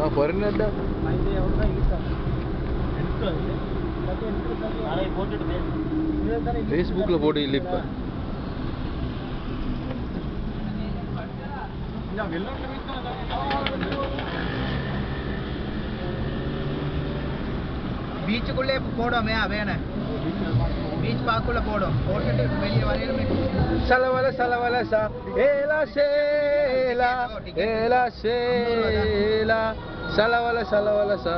ஆ பொருள் ஃபேஸ்புக்கில் போட்டு இல்லை இப்போ பீச்சுக்குள்ளே போடும் வேணே பீச் பார்க்குள்ள போடும் போட்டுட்டு வெளியே வரையிலுமே சலவல சலவல சா ஏலா சேலா ஏலா சேலா சலவல சலவல சா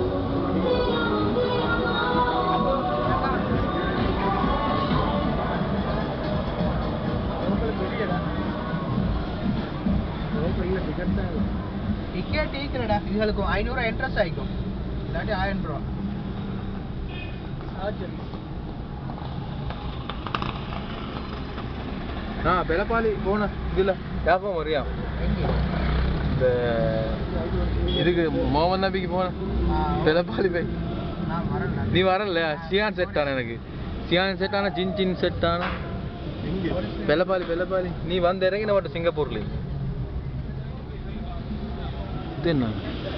டிக்கெட் ஈக்குறடா இதுகளுக்கும் ஐநூறு இன்ட்ரெஸ்ட் ஆகிக்கும் இல்லாட்டி ஆயிரம் ரூபா ஆ பெலப்பாலி போன இதில் ஞாபகம் வரியா இந்த இதுக்கு மோகன் நபிக்கு போன பெலப்பாலி போய் நான் வரேன் நீ வரல சியான் செட் ஆன எனக்கு சியான் செட் ஆன சின் சின் செட் ஆன பெலப்பாலி பெலப்பாலி நீ வந்து இறங்கின மட்டும் சிங்கப்பூர்ல இது என்ன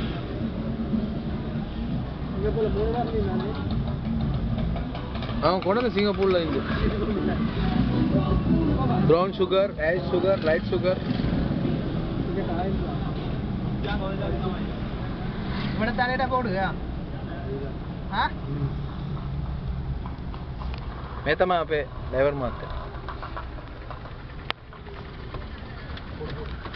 அவன் கொண்டு சிங்கப்பூர்ல இருந்து brown sugar ash sugar light sugar ഇവിടെ തലയുടെ പോടുക ആ मैं तमा पे ड्राइवर मारते